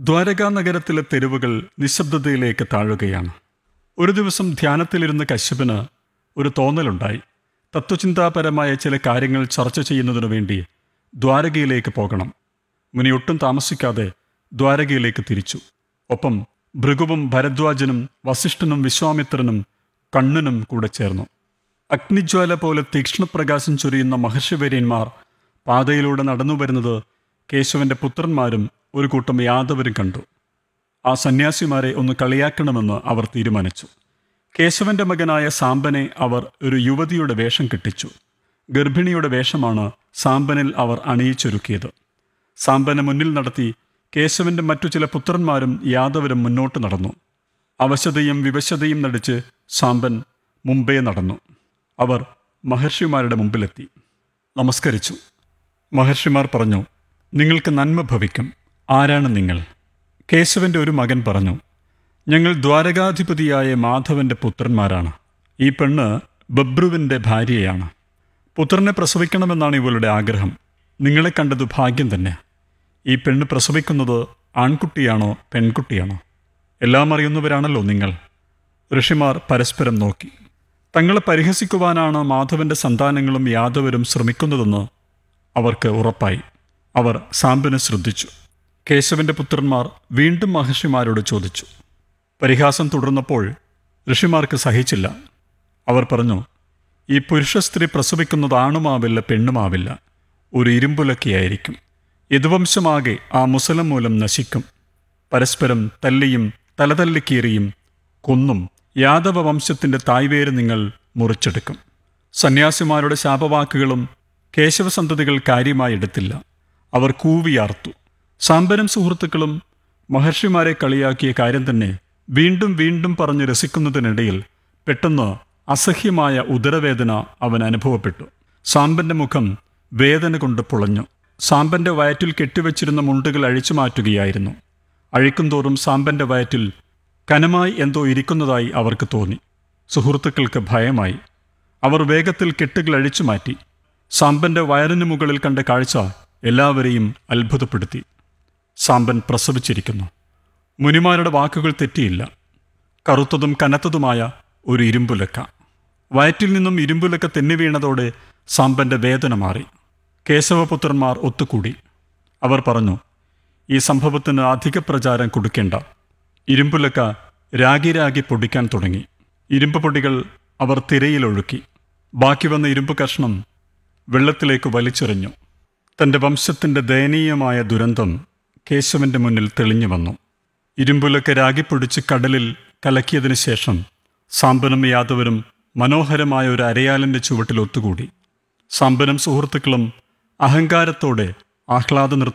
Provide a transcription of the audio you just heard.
ദ്വാരകാ നഗരത്തിലെ തെരുവുകൾ നിശബ്ദതയിലേക്ക് താഴുകയാണ് ഒരു ദിവസം ധ്യാനത്തിലിരുന്ന കശ്യപന് ഒരു തോന്നലുണ്ടായി തത്വചിന്താപരമായ ചില കാര്യങ്ങൾ ചർച്ച ചെയ്യുന്നതിനു വേണ്ടി ദ്വാരകയിലേക്ക് പോകണം മുനി ഒട്ടും താമസിക്കാതെ ദ്വാരകയിലേക്ക് തിരിച്ചു ഒപ്പം ഭൃഗുവും ഭരദ്വാജനും വസിഷ്ഠനും വിശ്വാമിത്രനും കണ്ണനും കൂടെ ചേർന്നു അഗ്നിജ്വാല പോലെ തീക്ഷ്ണപ്രകാശം ചൊരിയുന്ന മഹർഷിവര്യന്മാർ പാതയിലൂടെ നടന്നു വരുന്നത് കേശവന്റെ പുത്രന്മാരും ഒരു കൂട്ടം യാദവരും കണ്ടു ആ സന്യാസിമാരെ ഒന്ന് കളിയാക്കണമെന്ന് അവർ തീരുമാനിച്ചു കേശവന്റെ മകനായ സാമ്പനെ അവർ ഒരു യുവതിയുടെ വേഷം കെട്ടിച്ചു ഗർഭിണിയുടെ വേഷമാണ് സാമ്പനിൽ അവർ അണിയിച്ചൊരുക്കിയത് സാമ്പനെ മുന്നിൽ നടത്തി കേശവന്റെ മറ്റു ചില പുത്രന്മാരും യാദവരും മുന്നോട്ട് നടന്നു അവശതയും വിവശതയും നടിച്ച് സാമ്പൻ മുമ്പേ നടന്നു അവർ മഹർഷിമാരുടെ മുമ്പിലെത്തി നമസ്കരിച്ചു മഹർഷിമാർ പറഞ്ഞു നിങ്ങൾക്ക് നന്മ ഭവിക്കും ആരാണ് നിങ്ങൾ കേശവന്റെ ഒരു മകൻ പറഞ്ഞു ഞങ്ങൾ ദ്വാരകാധിപതിയായ മാധവന്റെ പുത്രന്മാരാണ് ഈ പെണ്ണ് ബബ്രുവിൻ്റെ ഭാര്യയാണ് പുത്രനെ പ്രസവിക്കണമെന്നാണ് ഇവളുടെ ആഗ്രഹം നിങ്ങളെ കണ്ടത് ഭാഗ്യം തന്നെ ഈ പെണ്ണ് പ്രസവിക്കുന്നത് ആൺകുട്ടിയാണോ പെൺകുട്ടിയാണോ എല്ലാം അറിയുന്നവരാണല്ലോ നിങ്ങൾ ഋഷിമാർ പരസ്പരം നോക്കി തങ്ങളെ പരിഹസിക്കുവാനാണ് മാധവന്റെ സന്താനങ്ങളും യാദവരും ശ്രമിക്കുന്നതെന്ന് അവർക്ക് ഉറപ്പായി അവർ സാമ്പനെ ശ്രദ്ധിച്ചു കേശവന്റെ പുത്രന്മാർ വീണ്ടും മഹർഷിമാരോട് ചോദിച്ചു പരിഹാസം തുടർന്നപ്പോൾ ഋഷിമാർക്ക് സഹിച്ചില്ല അവർ പറഞ്ഞു ഈ പുരുഷ സ്ത്രീ പ്രസവിക്കുന്നത് ആണുമാവില്ല പെണ്ണുമാവില്ല ഒരു ഇരുമ്പുലക്കിയായിരിക്കും യദുവംശമാകെ ആ മുസലം മൂലം നശിക്കും പരസ്പരം തല്ലിയും തലതല്ലിക്കീറിയും കൊന്നും യാദവ വംശത്തിന്റെ തായ്വേര് നിങ്ങൾ മുറിച്ചെടുക്കും സന്യാസിമാരുടെ ശാപവാക്കുകളും കേശവസന്തതികൾ കാര്യമായി എടുത്തില്ല അവർ കൂവിയാർത്തു സാമ്പനും സുഹൃത്തുക്കളും മഹർഷിമാരെ കളിയാക്കിയ കാര്യം തന്നെ വീണ്ടും വീണ്ടും പറഞ്ഞ് രസിക്കുന്നതിനിടയിൽ പെട്ടെന്ന് അസഹ്യമായ ഉദരവേദന അവൻ അനുഭവപ്പെട്ടു സാമ്പന്റെ മുഖം വേദന കൊണ്ട് പുളഞ്ഞു സാമ്പന്റെ വയറ്റിൽ കെട്ടിവെച്ചിരുന്ന മുണ്ടുകൾ അഴിച്ചു മാറ്റുകയായിരുന്നു അഴിക്കുംതോറും സാമ്പന്റെ വയറ്റിൽ കനമായി എന്തോ ഇരിക്കുന്നതായി അവർക്ക് തോന്നി സുഹൃത്തുക്കൾക്ക് ഭയമായി അവർ വേഗത്തിൽ കെട്ടുകൾ അഴിച്ചു മാറ്റി സാമ്പന്റെ വയറിന് മുകളിൽ കണ്ട കാഴ്ച എല്ലാവരെയും അത്ഭുതപ്പെടുത്തി സാമ്പൻ പ്രസവിച്ചിരിക്കുന്നു മുനിമാരുടെ വാക്കുകൾ തെറ്റിയില്ല കറുത്തതും കനത്തതുമായ ഒരു ഇരുമ്പുലക്ക വയറ്റിൽ നിന്നും ഇരുമ്പുലക്ക തെന്നി വീണതോടെ സാമ്പന്റെ വേദന മാറി കേശവപുത്രന്മാർ ഒത്തുകൂടി അവർ പറഞ്ഞു ഈ സംഭവത്തിന് അധിക പ്രചാരം കൊടുക്കേണ്ട ഇരുമ്പുലക്ക രാഗി രാഗി പൊടിക്കാൻ തുടങ്ങി ഇരുമ്പ് പൊടികൾ അവർ തിരയിലൊഴുക്കി ബാക്കി വന്ന ഇരുമ്പ് കഷ്ണം വെള്ളത്തിലേക്ക് വലിച്ചെറിഞ്ഞു തന്റെ വംശത്തിന്റെ ദയനീയമായ ദുരന്തം കേശവന്റെ മുന്നിൽ തെളിഞ്ഞു വന്നു ഇരുമ്പുലൊക്കെ രാഗിപ്പൊടിച്ച് കടലിൽ കലക്കിയതിനു ശേഷം സാമ്പനും യാദവരും മനോഹരമായ ഒരു അരയാലിന്റെ ചുവട്ടിൽ ഒത്തുകൂടി സാമ്പനും സുഹൃത്തുക്കളും അഹങ്കാരത്തോടെ ആഹ്ലാദ നൃത്തം